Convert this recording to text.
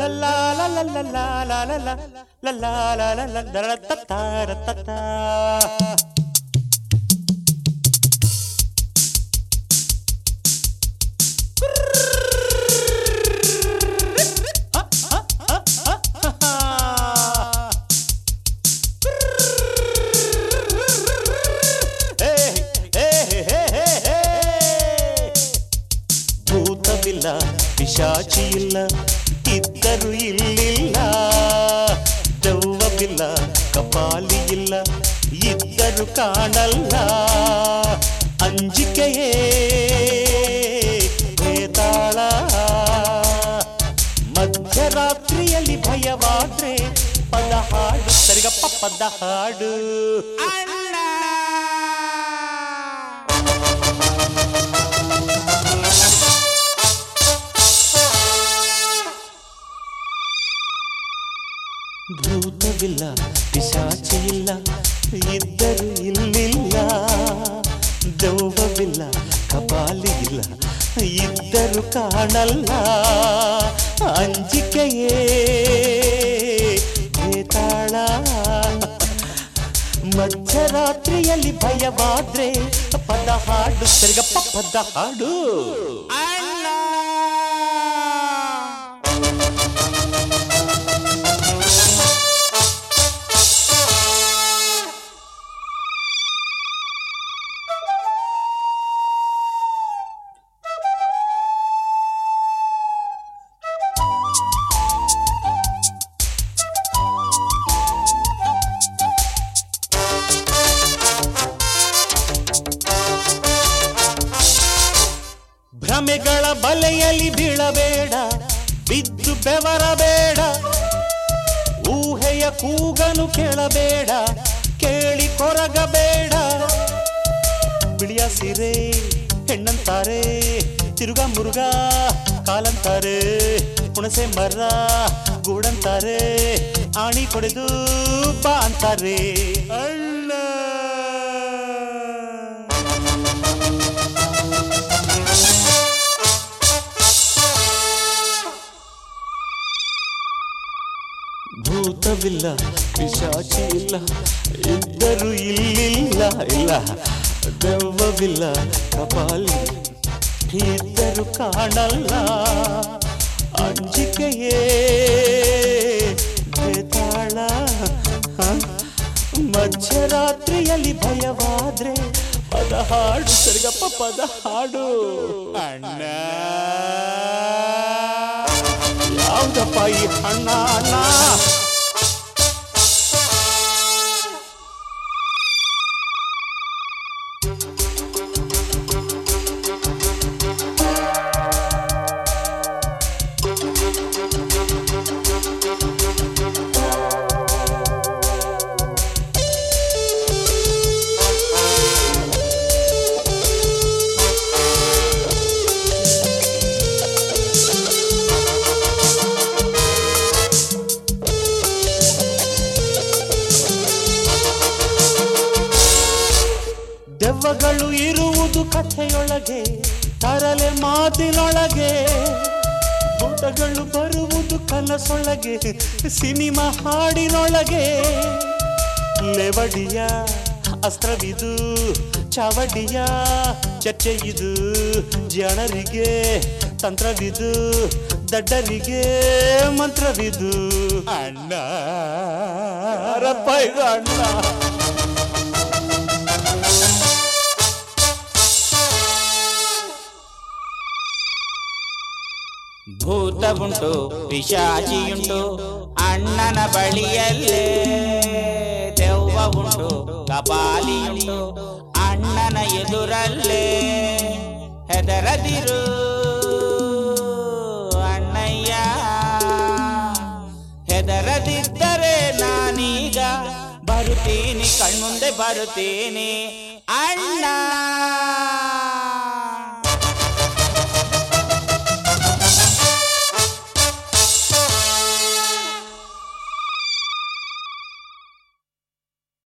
ಲಲ್ಲಾ ಲಲ್ಲಾ ಲಲ್ಲಾ ಲಲ್ಲಾ ಲಲ್ಲಾ ಲಲ್ಲಾ ಲಲ್ಲಾ ತತ್ತಾರ ತತ್ತಾ ಹೇ, ಹೇ, ಹೇ, ಹೇ, ಹೇ, ಹೇ. ಭೂತವಿಲ್ಲ ಪಿಶಾಚಿ ಇಲ್ಲ ಇದ್ದರು ಇಲ್ಲಿಲ್ಲ ದೆವ್ವವಿಲ್ಲ ಕಪಾಲಿ ಇಲ್ಲ ಇದ್ದರು ಕಾಣಲ್ಲ ಅಂಜಿಕೆಯೇ ಭೇತಾಳ ಮಧ್ಯರಾತ್ರಿಯಲ್ಲಿ ಭಯವಾದ್ರೆ ಪದ ಹಾಡು ಸರಿಗಪ್ಪ ಪದ ಹಾಡು ಭೂತವಿಲ್ಲ ಪಿಶಾಚಿ ಇಲ್ಲ ಇದ್ದರು ಇಲ್ಲಿಲ್ಲ ದೆವ್ವವಿಲ್ಲ ಕಪಾಲಿ ಇಲ್ಲ ಇದ್ದರು ಕಾಣಲ್ಲ ಅಂಜಿಕೆಯೇ ಭೇತಾಳ ಮಧ್ಯರಾತ್ರಿಯಲ್ಲಿ ಭಯವಾದ್ರೆ ಪದ ಹಾಡು ಸರಿಗಪ್ಪ ಪದ ಹಾಡು ಭ್ರಮೆಗಳ ಬಲೆಯಲ್ಲಿ ಬೀಳಬೇಡ ಬಿದ್ದು ಬೆವರಬೇಡ ಊಹೆಯ ಕೂಗನು ಕೇಳಬೇಡ ಕೇಳಿ ಕೊರಗಬೇಡ ಬಿಳಿಯ ಸೀರೆ ಹೆಣ್ಣಂತಾರೆ ತಿರುಗ ಮುರುಗ ಕಾಲಂತಾರೆ ಹುಣಸೆ ಮರ ಗೂಡಂತಾರೆ ಆಣಿ ಕೊಡೆದು ಬಾ ಅಂತಾರೆ ಅಣ್ಣ ಭೂತವಿಲ್ಲ ಪಿಶಾಚಿ ಇಲ್ಲ ಇದ್ದರು ಇಲ್ಲಿಲ್ಲ ಇಲ್ಲ ದೆವ್ವವಿಲ್ಲ ಕಪಾಲಿ ಇದ್ದರು ಕಾಣಲ್ಲ ಅಂಜಿಕೆಯೇ ಬೇತಾಳ ಹ? ಮಧ್ಯರಾತ್ರಿಯಲ್ಲಿ ಭಯವಾದ್ರೆ ಪದ ಹಾಡು ಸರಿಗಪ್ಪ ಪದ ಹಾಡು ಅಣ್ಣ ಯಾವ್ದಪ್ಪ ಈ ಹಣ್ಣ ಅಣ್ಣ ದೆವ್ವಗಳು ಇರುವುದು ಕಥೆಯೊಳಗೆ ತರಲೆ ಮಾತಿನೊಳಗೆ ಭೂತಗಳು ಬರುವುದು ಕನಸೊಳಗೆ ಸಿನಿಮಾ ಹಾಡಿನೊಳಗೆ ಲೆವಡಿಯ ಅಸ್ತ್ರವಿದು ಚಾವಡಿಯ ಚರ್ಚೆ ಇದು ಜನರಿಗೆ ತಂತ್ರವಿದು ದಡ್ಡರಿಗೆ ಮಂತ್ರವಿದು ಅಣ್ಣ ಯಾರಪ್ಪ ಇದು ಅಣ್ಣ ಭೂತವುಂಟು ಪಿಶಾಚಿಯುಂಟು ಅಣ್ಣನ ಬಳಿಯಲ್ಲೇ ದೆವ್ವ ಉಂಟು ಕಪಾಲಿಯುಂಟು ಅಣ್ಣನ ಎದುರಲ್ಲೇ ಹೆದರದಿರು ಅಣ್ಣಯ್ಯ ಹೆದರದಿದ್ದರೆ ನಾನೀಗ ಬರುತ್ತೀನಿ ಕಣ್ಮುಂದೆ ಬರುತ್ತೀನಿ ಅಣ್ಣ